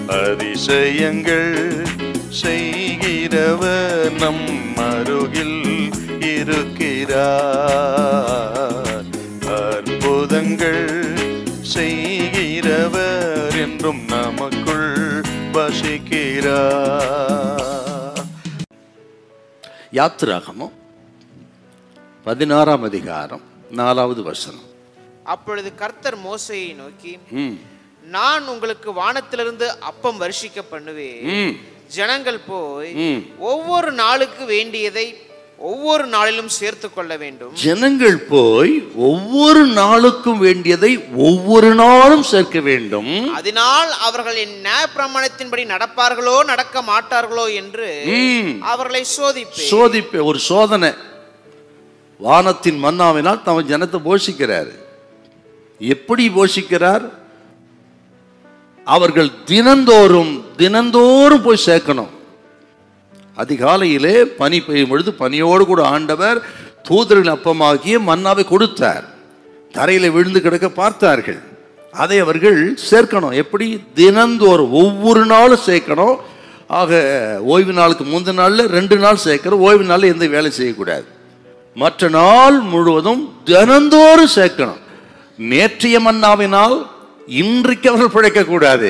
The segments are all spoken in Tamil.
அதிசயங்கள் செய்கிறவர் நம் அருகில் இருக்கிறார் அற்புதங்கள் செய்கிறவர் என்றும் நமக்குள் வசிக்கிறார் யாத்திராகமம் பதினாறாம் அதிகாரம் நாலாவது வசனம் அப்பொழுது கர்த்தர் மோசையை நோக்கி ம் நான் உங்களுக்கு வானத்திலிருந்து அப்பம் வருஷிக்க பண்ணுவேன் ம் ஜனங்கள் போய் ம். ஒவ்வொரு நாளுக்கு வேண்டியதை ஒவ்வொரு நாளிலும் சேர்த்து கொள்ள வேண்டும் ஜனங்கள் போய் ஒவ்வொரு நாளுக்கும் வேண்டியதை ஒவ்வொரு நாளும் சேர்க்க வேண்டும் அதனால் அவர்கள் என் நியாய பிரமாணத்தின்படி நடப்பார்களோ நடக்க மாட்டார்களோ என்று ம். அவர்களை சோதிப்பேன் சோதிப்ப ஒரு சோதனை வானத்தின் மன்னாவினால் தம் ஜனத்தை போஷிக்கிறார் எப்படி போஷிக்கிறார் அவர்கள் தினந்தோறும் தினந்தோறும் போய் சேர்க்கணும் அதிகாலையிலே பனி பெய்யும் பொழுது பனியோடு கூட ஆண்டவர் தூதரின் அப்பமாகிய மன்னாவை கொடுத்தார் தரையில விழுந்து கிடக்க பார்த்தார்கள் அதை அவர்கள் சேர்க்கணும் எப்படி தினந்தோறும் ஒவ்வொரு நாளும் சேர்க்கணும் ஆக ஓய்வு நாளுக்கு முந்தின நாளில் ரெண்டு நாள் சேர்க்கணும் ஓய்வு நாளில் எந்த வேலை செய்யக்கூடாது மற்ற நாள் முழுவதும் தினந்தோறும் சேர்க்கணும் நேற்றைய மன்னாவினால் இன்றைக்கு அவர்கள் பிழைக்கக்கூடாது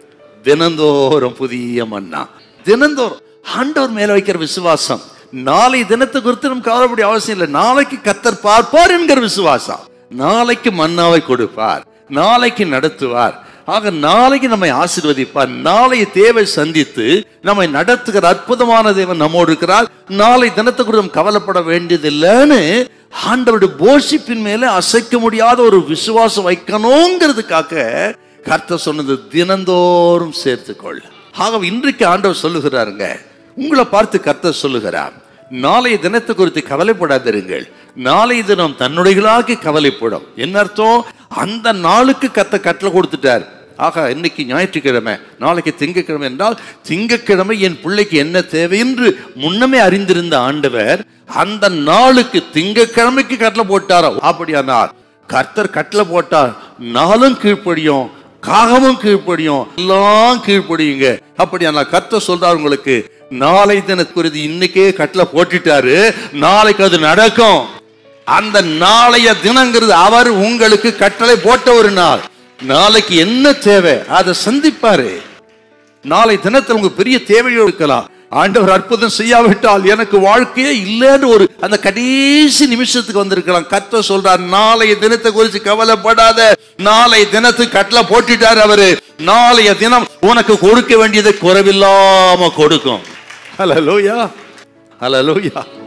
தினந்தோறும் புதிய மன்னா தினந்தோறும் ஆண்டவர் மேல வைக்கிற விசுவாசம் நாளை தினத்தை குறித்து நம்ம கவலைப்படிய அவசியம் இல்லை நாளைக்கு கத்தர் பார்ப்பார் என்கிற விசுவாசம் நாளைக்கு மன்னாவை கொடுப்பார் நாளைக்கு நடத்துவார் ஆக நாளைக்கு நம்மை ஆசீர்வதிப்பார் நாளைய தேவை சந்தித்து நம்மை நடத்துகிற அற்புதமான தேவன் நம்மோடு இருக்கிறார் நாளை தினத்தை குறித்து நம்ம கவலைப்பட வேண்டியதில்லைன்னு ஆண்டவருடைய போஷிப்பின் மேலே அசைக்க முடியாத ஒரு விசுவாசம் வைக்கணுங்கிறதுக்காக கர்த்தர் சொன்னது தினந்தோறும் சேர்த்துக்கொள் ஆக இன்றைக்கு ஆண்டவர் சொல்லுகிறாருங்க உங்களை பார்த்து கர்த்தர் சொல்லுகிறார் நாளைய தினத்தை குறித்து கவலைப்படாதிருங்கள் நாளைய தினம் தன்னுடையலாக்கி கவலைப்படும் என்ன அர்த்தம் அந்த நாளுக்கு கத்த கட்டளை கொடுத்துட்டார் ஆக இன்னைக்கு ஞாயிற்றுக்கிழமை நாளைக்கு திங்கக்கிழமை என்றால் திங்கக்கிழமை என் பிள்ளைக்கு என்ன தேவை என்று முன்னமே அறிந்திருந்த ஆண்டவர் அந்த நாளுக்கு திங்கக்கிழமைக்கு கட்டளை போட்டாரோ அப்படியானால் கர்த்தர் கட்டளை போட்டார் நாளும் கீழ்ப்படியும் காகமும் கீழ்ப்படியும் எல்லாம் கீழ்ப்படியுங்க அப்படியானால் கர்த்தர் சொல்றார் உங்களுக்கு நாளை தின குறித்து இன்னைக்கே கட்டளை போட்டுட்டாரு நாளைக்கு அது நடக்கும் அந்த நாளைய தினங்கிறது அவர் உங்களுக்கு கட்டளை போட்ட ஒரு நாள் நாளைக்கு என்ன தேவை அதை சந்திப்பாரு நாளை தினத்தில் உங்க பெரிய தேவையோ இருக்கலாம் ஆண்டவர் அற்புதம் செய்யாவிட்டால் எனக்கு வாழ்க்கையே இல்லைன்னு ஒரு அந்த கடைசி நிமிஷத்துக்கு வந்திருக்கலாம் கத்த சொல்றார் நாளைய தினத்தை குறித்து கவலைப்படாத நாளைய தினத்துக்கு கட்டளை போட்டுட்டார் அவரு நாளைய தினம் உனக்கு கொடுக்க வேண்டியதை குறைவில்லாம கொடுக்கும் ஹலலோயா ஹலலோயா